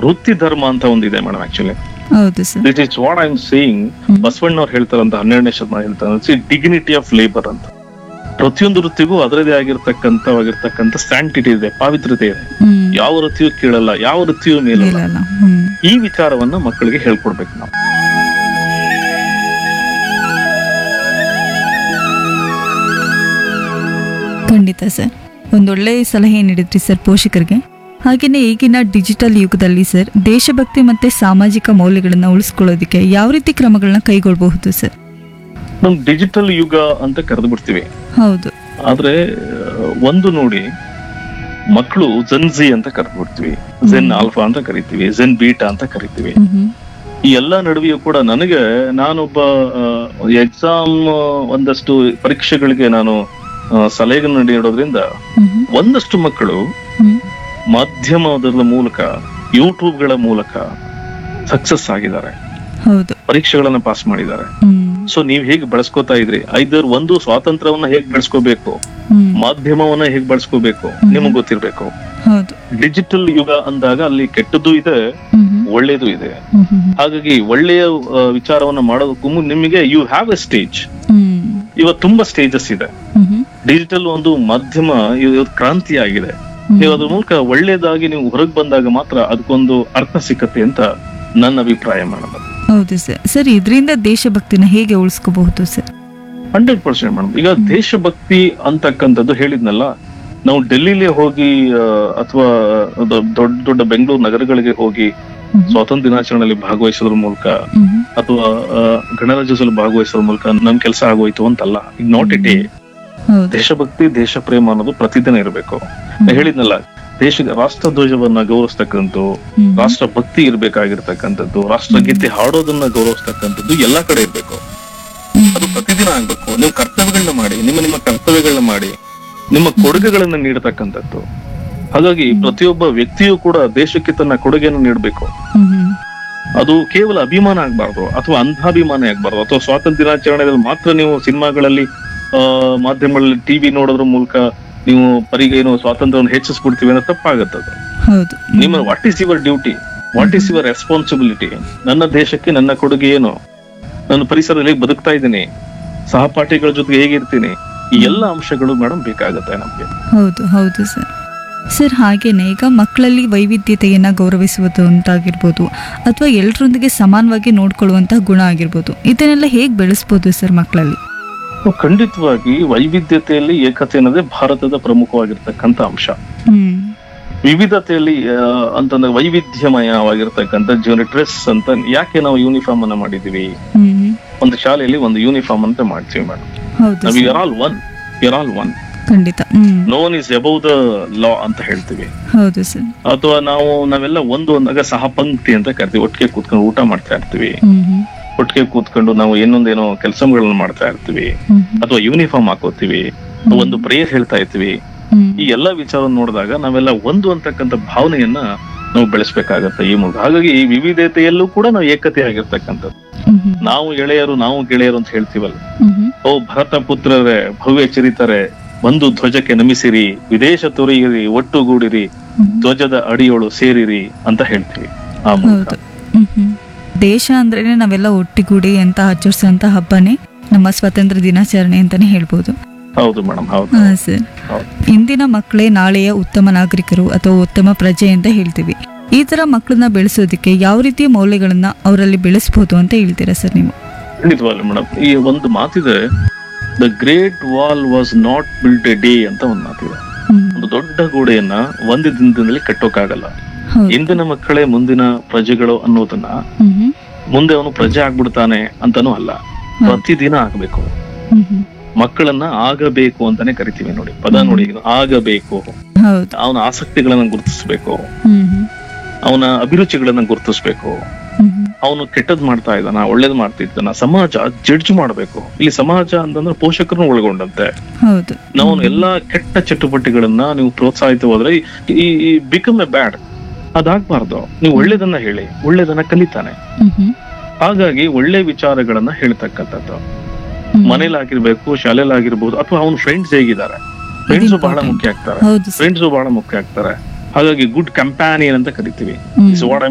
ವೃತ್ತಿ ಧರ್ಮ ಅಂತ ಒಂದಿದೆ ಮೇಡಮ್ ಆಕ್ಚುಲಿ ಹೌದು sir this is what I am saying hmm. ಬಸವಣ್ಣವ್ರು ಹೇಳ್ತಾರಂತ ಹನ್ನೆರಡನೇ ಶತಮಾನ ಹೇಳ್ತಾರೆ ಡಿಗ್ನಿಟಿ ಆಫ್ ಲೇಬರ್ ಅಂತ ಪ್ರತಿಯೊಂದು ವೃತ್ತಿಗೂ ಅದರದೇ ಆಗಿರ್ತಕ್ಕಂಥವಾಗಿರ್ತಕ್ಕಂಥ ಸ್ಟ್ಯಾಂಟಿಟಿ ಇದೆ ಪಾವಿತ್ರತೆ ಇದೆ ಹ್ಮ್ ಯಾವ ವೃತ್ತಿಯೂ ಕೀಳಲ್ಲ ಯಾವ ವೃತ್ತಿಯೂ ಮೇಲಲ್ಲ ಮೇಲಲ್ಲ ಹ್ಮ್ ಈ ವಿಚಾರವನ್ನ ಮಕ್ಕಳಿಗೆ ಹೇಳ್ಕೊಡ್ಬೇಕು ನಾವು ಖಂಡಿತ ಸರ್ ಒಂದೊಳ್ಳೆ ಸಲಹೆ ನೀಡಿದ್ರಿ ಸರ್ ಪೋಷಕರಿಗೆ ಹಾಗೆಯೇ ಈಗಿನ ಡಿಜಿಟಲ್ ಯುಗದಲ್ಲಿ ಸರ್ ದೇಶಭಕ್ತಿ ಮತ್ತೆ ಸಾಮಾಜಿಕ ಮೌಲ್ಯಗಳನ್ನ ಉಳಿಸ್ಕೊಳ್ಳೋದಕ್ಕೆ ಯಾವ ರೀತಿ ಕ್ರಮಗಳನ್ನ ಕೈಗೊಳ್ಳಬಹುದು ಸರ್ ನಮ್ ಡಿಜಿಟಲ್ ಯುಗ ಅಂತ ಕರೆದು ಬಿಡ್ತೀವಿ ಹೌದು ಆದ್ರೆ ಆ, ಒಂದು ನೋಡಿ ಮಕ್ಕಳು ಜನ್ಜಿ ಅಂತ ಕರೆದು ಬಿಡ್ತೀವಿ ಜೆನ್ ಆಲ್ಫಾ ಅಂತ ಕರಿತೀವಿ ಜೆನ್ ಬೀಟಾ ಅಂತ ಕರಿತೀವಿ ಮ್ಹೂ. ಈ ಎಲ್ಲಾ ನಡುವೆಯೂ ಕೂಡ ನನಗೆ ನಾನೊಬ್ಬ ಎಕ್ಸಾಮ್ ಒಂದಷ್ಟು ಪರೀಕ್ಷೆಗಳಿಗೆ ನಾನು ಆ, ಸಲಹೆಗಳನ್ನು ನೀಡೋದ್ರಿಂದ ಮ್ಹೂ. ಒಂದಷ್ಟು ಮಕ್ಕಳು ಹ್ಮ್. ಮಾಧ್ಯಮದ ಮೂಲಕ ಯೂಟ್ಯೂಬ್ ಗಳ ಮೂಲಕ ಸಕ್ಸಸ್ ಆಗಿದ್ದಾರೆ ಹೌದು ಪರೀಕ್ಷೆಗಳನ್ನ ಪಾಸ್ ಮಾಡಿದ್ದಾರೆ ಹ್ಮ್ ಸೊ ನೀವ್ ಹೇಗೆ ಬಳಸ್ಕೋತಾ ಇದ್ರಿ ಐದರ್ ಒಂದು ಸ್ವಾತಂತ್ರ್ಯವನ್ನ ಹೇಗ್ ಬೆಳೆಸ್ಕೋಬೇಕು ಹ್ಮ್ ಮಾಧ್ಯಮವನ್ನ ಹೇಗ್ ಬಳಸ್ಕೋಬೇಕು ನಿಮಗ್ ಗೊತ್ತಿರ್ಬೇಕು ಹೌದು ಡಿಜಿಟಲ್ ಯುಗ ಅಂದಾಗ ಅಲ್ಲಿ ಕೆಟ್ಟದ್ದು ಇದೆ ಹ್ಮ್ ಒಳ್ಳೇದು ಇದೆ ಹ್ಮ್ ಹ್ಮ್ ಹಾಗಾಗಿ ಒಳ್ಳೆಯ ಆ, ವಿಚಾರವನ್ನ ಮಾಡೋದಕ್ಕೂ ಮುನ್ ನಿಮಗೆ you have a stage hmm ಇವತ್ತು ತುಂಬಾ ಸ್ಟೇಜಸ್ ಇದೆ ಹ್ಮ್ ಹ್ಮ್ ಡಿಜಿಟಲ್ ಒಂದು ಮಾಧ್ಯಮ ಇವತ್ತು ಕ್ರಾಂತಿ ಆಗಿದೆ ನೀವು ಅದ್ರ ಮೂಲಕ ಒಳ್ಳೇದಾಗಿ ನೀವು ಹೊರಗೆ ಬಂದಾಗ ಮಾತ್ರ ಅದಕ್ಕೊಂದು ಅರ್ಥ ಸಿಕ್ಕತ್ತೆ ಅಂತ ನನ್ನ ಅಭಿಪ್ರಾಯ ಮೇಡಮ್ ಹೌದು ಸರ್ ಸರ್ ಇದರಿಂದ ದೇಶಭಕ್ತಿನ ಹೇಗೆ ಉಳಿಸ್ಕೋಬಹುದು ಸರ್ ಹಂಡ್ರೆಡ್ ಪರ್ಸೆಂಟ್ ಮೇಡಮ್ ಈಗ ದೇಶಭಕ್ತಿ ಅಂತಕ್ಕಂಥದ್ದು ಹೇಳಿದ್ನಲ್ಲ ನಾವು ಡೆಲ್ಲಿಲಿ ಹೋಗಿ ಅಥವಾ ದೊಡ್ಡ ದೊಡ್ಡ ಬೆಂಗಳೂರು ನಗರಗಳಿಗೆ ಹೋಗಿ ಹ್ಮ್. ಸ್ವಾತಂತ್ರ್ಯ ದಿನಾಚರಣೆಯಲ್ಲಿ ಭಾಗವಹಿಸೋದ್ರ ಮೂಲಕ ಹ್ಮ್ ಅಥವಾ ಆ, ಗಣರಾಜ್ಯೋತ್ಸವ ಭಾಗವಹಿಸೋದ್ರ ಮೂಲಕ ನಮ್ ಕೆಲಸ ಆಗೋಯ್ತು ಅಂತಲ್ಲ ಈಗ ನಾಟ್ ಇಟ್ ಹೌದು ದೇಶಭಕ್ತಿ ದೇಶ ಪ್ರೇಮ ಅನ್ನೋದು ಪ್ರತಿದಿನ ಇರಬೇಕು ಹೇಳಿದ್ನಲ್ಲ ದೇಶ ರಾಷ್ಟ್ರ ಧ್ವಜವನ್ನ ಗೌರವಿಸ್ತಕ್ಕಂಥದ್ದು ಹ್ಮ್. ರಾಷ್ಟ್ರ ಭಕ್ತಿ ಇರ್ಬೇಕಾಗಿರ್ತಕ್ಕಂಥದ್ದು ರಾಷ್ಟ್ರಗೀತೆ ಹಾಡೋದನ್ನ ಗೌರವಿಸ್ತಕ್ಕಂಥದ್ದು ಎಲ್ಲ ಕಡೆ ಇರ್ಬೇಕು ಅದು ಪ್ರತಿದಿನ ಆಗ್ಬೇಕು ನೀವು ಕರ್ತವ್ಯಗಳನ್ನ ಮಾಡಿ ನಿಮ್ಮ ನಿಮ್ಮ ಕರ್ತವ್ಯಗಳನ್ನ ಮಾಡಿ ನಿಮ್ಮ ಕೊಡುಗೆಗಳನ್ನ ನೀಡತಕ್ಕಂಥದ್ದು ಹಾಗಾಗಿ ಪ್ರತಿಯೊಬ್ಬ ವ್ಯಕ್ತಿಯೂ ಕೂಡ ದೇಶಕ್ಕೆ ತನ್ನ ಕೊಡುಗೆಯನ್ನು ನೀಡಬೇಕು ಹ್ಮ್ ಹ್ಮ್. ಅದು ಕೇವಲ ಅಭಿಮಾನ ಆಗ್ಬಾರ್ದು ಅಥವಾ ಅಂಧಾಭಿಮಾನ ಆಗ್ಬಾರ್ದು ಅಥವಾ ಸ್ವಾತಂತ್ರ್ಯ ದಿನಾಚರಣೆಯಲ್ಲಿ ಮಾತ್ರ ನೀವು ಸಿನಿಮಾಗಳಲ್ಲಿ ಆ ಮಾಧ್ಯಮಗಳಲ್ಲಿ ಟಿವಿ ನೋಡೋದ್ರ ಮೂಲಕ ನೀವು ಪರಿಗೆ ಏನು ಸ್ವಾತಂತ್ರ್ಯವನ್ನು ಹೆಚ್ಚಿಸ್ಬಿಡ್ತೀವಿ ಅನ್ನೋ ತಪ್ಪಾಗತ್ತದು ಹೌದು ನಿಮ್ಮ what is your duty what is your responsibility ನನ್ನ ದೇಶಕ್ಕೆ ನನ್ನ ಕೊಡುಗೆ ಏನು ನನ್ನ ಪರಿಸರದಲ್ಲಿ ಹೇಗೆ ಬದುಕ್ತಾ ಇದ್ದೀನಿ ಸಹಪಾಠಿಗಳ ಜೊತೆಗೆ ಹೇಗಿರ್ತೀನಿ ಈ ಎಲ್ಲ ಅಂಶಗಳು ಮೇಡಮ್ ಬೇಕಾಗತ್ತೆ ನಮ್ಗೆ ಹೌದು ಹೌದು ಸರ್ ಸರ್ ಹಾಗೇನೆ ಈಗ ಮಕ್ಕಳಲ್ಲಿ ವೈವಿಧ್ಯತೆಯನ್ನ ಗೌರವಿಸುವುದು ಅಂತಾಗಿರ್ಬೋದು ಅಥವಾ ಎಲ್ಲರೊಂದಿಗೆ ಸಮಾನವಾಗಿ ನೋಡ್ಕೊಳ್ಳುವಂತಹ ಗುಣ ಆಗಿರ್ಬೋದು ಇದನ್ನೆಲ್ಲ ಹೇಗೆ ಬೆಳೆಸ್ಬೋದು ಸರ್ ಮಕ್ಕಳಲ್ಲಿ ನಾವು ಖಂಡಿತವಾಗಿ ವೈವಿಧ್ಯತೆಯಲ್ಲಿ ಏಕತೆ ಅನ್ನೋದೇ ಭಾರತದ ಪ್ರಮುಖವಾಗಿರ್ತಕ್ಕಂಥ ಅಂಶ ಹ್ಮ್ ವಿವಿಧತೆಯಲ್ಲಿ ಆ, ಅಂತಂದ್ರೆ ವೈವಿಧ್ಯಮಯವಾಗಿರ್ತಕ್ಕಂಥ ಜೀವನ ಡ್ರೆಸ್ ಅಂತ ಯಾಕೆ ನಾವು ಯೂನಿಫಾರ್ಮ್ ಅನ್ನ ಮಾಡಿದೀವಿ ಹ್ಮ್ ಒಂದು ಶಾಲೆಯಲ್ಲಿ ಒಂದು ಯೂನಿಫಾರ್ಮ್ ಅಂತ ಮಾಡ್ತೀವಿ ಮೇಡಮ್ ಹೌದು ನಾವು sir. You're all one you're all one ಖಂಡಿತ hmm no one is above the law ಅಂತ ಹೇಳ್ತೀವಿ ಹೌದು ಸರ್ ಅಥವಾ ನಾವು ನಾವೆಲ್ಲ ಒಂದು ಅಂದಾಗ ಸಹ ಪಂಕ್ತಿ ಅಂತ ಕರಿತೀವಿ ಒಟ್ಟಿಗೆ ಕೂತ್ಕೊಂಡು ಊಟ ಮಾಡ್ತಾ ಇರ್ತೀವಿ ಹ್ಮ್ ಹ್ಮ್ ಒಟ್ಟಿಗೆ ಕೂತ್ಕೊಂಡು ನಾವು ಇನ್ನೊಂದೇನೋ ಕೆಲಸಗಳನ್ನ ಮಾಡ್ತಾ ಇರ್ತೀವಿ ಹ್ಮ್ ಅಥವಾ ಯೂನಿಫಾರ್ಮ್ ಹಾಕೋತೀವಿ ಒಂದು ಪ್ರೇಯರ್ ಹೇಳ್ತಾ ಇರ್ತೀವಿ ಹ್ಮ್ ಈ ಎಲ್ಲ ವಿಚಾರವನ್ನು ನೋಡಿದಾಗ ನಾವೆಲ್ಲ ಒಂದು ಅಂತಕ್ಕಂಥ ಭಾವನೆಯನ್ನ ನಾವು ಬೆಳೆಸ್ಬೇಕಾಗತ್ತೆ ಈ ಮೂಲಕ ಹಾಗಾಗಿ ಈ ವಿವಿಧತೆಯಲ್ಲೂ ಕೂಡ ನಾವು ಏಕತೆ ಆಗಿರ್ತಕ್ಕಂಥದ್ದು ಹ್ಮ್ ಹ್ಮ್ ನಾವು ಗೆಳೆಯರು ನಾವು ಗೆಳೆಯರು ಅಂತ ಹೇಳ್ತೀವಲ್ಲ ಹ್ಮ್ ಹ್ಮ್ ಓ ಭರತ ಪುತ್ರರೇ ಭವ್ಯ ಚರಿತರೆ ಬಂದು ಧ್ವಜಕ್ಕೆ ನಮಿಸಿರಿ ವಿದೇಶ ತೊರೆಯಿರಿ ಒಟ್ಟುಗೂಡಿರಿ ಹ್ಮ್. ಧ್ವಜದ ಅಡಿಯೋಳು ಸೇರಿರಿ ಅಂತ ಹೇಳ್ತೀವಿ ಆ ಮೂಲಕ ಹೌದು ಹ್ಮ್ ಹ್ಮ್. ದೇಶ ಅಂದ್ರೇನೆ ನಾವೆಲ್ಲ ಒಟ್ಟಿಗೂಡಿ ಅಂತ ಆಚರಿಸುವಂತ ಹಬ್ಬನೇ ನಮ್ಮ ಸ್ವಾತಂತ್ರ್ಯ ದಿನಾಚರಣೆ ಅಂತಾನೆ ಹೇಳ್ಬೋದು ಹೌದು ಮೇಡಮ್ ಹೌದು ಹಾ ಸರ್ ಹೌದು. ಇಂದಿನ ಮಕ್ಕಳೇ ನಾಳೆಯ ಉತ್ತಮ ನಾಗರಿಕರು ಅಥವಾ ಉತ್ತಮ ಪ್ರಜೆ ಅಂತ ಹೇಳ್ತೀವಿ ಈ ತರ ಮಕ್ಕಳನ್ನ ಬೆಳೆಸೋದಕ್ಕೆ ಯಾವ ರೀತಿಯ ಮೌಲ್ಯಗಳನ್ನ ಅವರಲ್ಲಿ ಬೆಳೆಸಬಹುದು ಅಂತ ಹೇಳ್ತೀರಾ ಸರ್ ನೀವು ಖಂಡಿತವಾಗ್ಲು ಮೇಡಮ್ ಈ ಒಂದು ಮಾತಿದೆ the great wall was not built a day ಅಂತ ಒಂದು ಮಾತಿದೆ ಹ್ಮ್. ಒಂದು ದೊಡ್ಡ ಗೋಡೆಯನ್ನ ಒಂದು ದಿನದಲ್ಲಿ ಕಟ್ಟೋಕ್ಕಾಗಲ್ಲ ಹೌದು ಇಂದಿನ ಮಕ್ಕಳೇ ಮುಂದಿನ ಪ್ರಜೆಗಳು ಅನ್ನೋದನ್ನ ಹ್ಮ್ ಹ್ಮ್. ಮುಂದೆ ಅವನು ಪ್ರಜೆ ಆಗ್ಬಿಡ್ತಾನೆ ಅಂತಾನೂ ಅಲ್ಲ ಪ್ರತಿದಿನ ಆಗ್ಬೇಕು ಹ್ಮ್ ಹ್ಮ್. ಮಕ್ಕಳನ್ನ ಆಗಬೇಕು ಅಂತಾನೆ ಕರಿತೀವಿ ನೋಡಿ ಪದ ನೋಡಿ ಇದು ಆಗಬೇಕು ಹೌದು ಅವನ ಆಸಕ್ತಿಗಳನ್ನ ಗುರುತಿಸ್ಬೇಕು ಹ್ಮ್ ಹ್ಮ್. ಅವನ ಅಭಿರುಚಿಗಳನ್ನ ಗುರುತಿಸ್ಬೇಕು ಹ್ಮ್ ಹ್ಮ್. ಅವನು ಕೆಟ್ಟದ್ ಮಾಡ್ತಾ ಇದ್ದಾನ ಒಳ್ಳೇದ್ ಮಾಡ್ತಿದ್ದಾನ ಸಮಾಜ ಜಡ್ಜ್ ಮಾಡ್ಬೇಕು ಇಲ್ಲಿ ಸಮಾಜ ಅಂತಂದ್ರೆ ಪೋಷಕರನ್ನು ಒಳಗೊಂಡಂತೆ ಹೌದು ನಾವು ಎಲ್ಲಾ ಕೆಟ್ಟ ಚಟುವಟಿಕೆಗಳನ್ನ ನೀವು ಪ್ರೋತ್ಸಾಹಿತ ಹೋದ್ರೆ ಈ ಬಿಕಮ್ ಎ ಬ್ಯಾಡ್ ಅದಾಗ್ಬಾರ್ದು ನೀವು ಒಳ್ಳೇದನ್ನ ಹೇಳಿ ಒಳ್ಳೇದನ್ನ ಕಲಿತಾನೆ ಹ್ಮ್ ಹ್ಮ್. ಹಾಗಾಗಿ ಒಳ್ಳೆ ವಿಚಾರಗಳನ್ನ ಹೇಳ್ತಕ್ಕಂಥದ್ದು ಹ್ಮ್. ಮನೇಲಾಗಿರ್ಬೇಕು ಶಾಲೆಲಾಗಿರ್ಬೋದು ಅಥವಾ ಅವನ ಫ್ರೆಂಡ್ಸ್ ಹೇಗಿದ್ದಾರೆ ಫ್ರೆಂಡ್ಸ್ ಬಹಳ ಮುಖ್ಯ ಆಗ್ತಾರೆ ಹೌದು ಸರ್ ಫ್ರೆಂಡ್ಸ್ ಬಹಳ ಮುಖ್ಯ ಆಗ್ತಾರೆ ಹಾಗಾಗಿ ಗುಡ್ ಕಂಪ್ಯಾನಿಯನ್ ಅಂತ ಕರಿತೀವಿ ಹ್ಮ್. Is what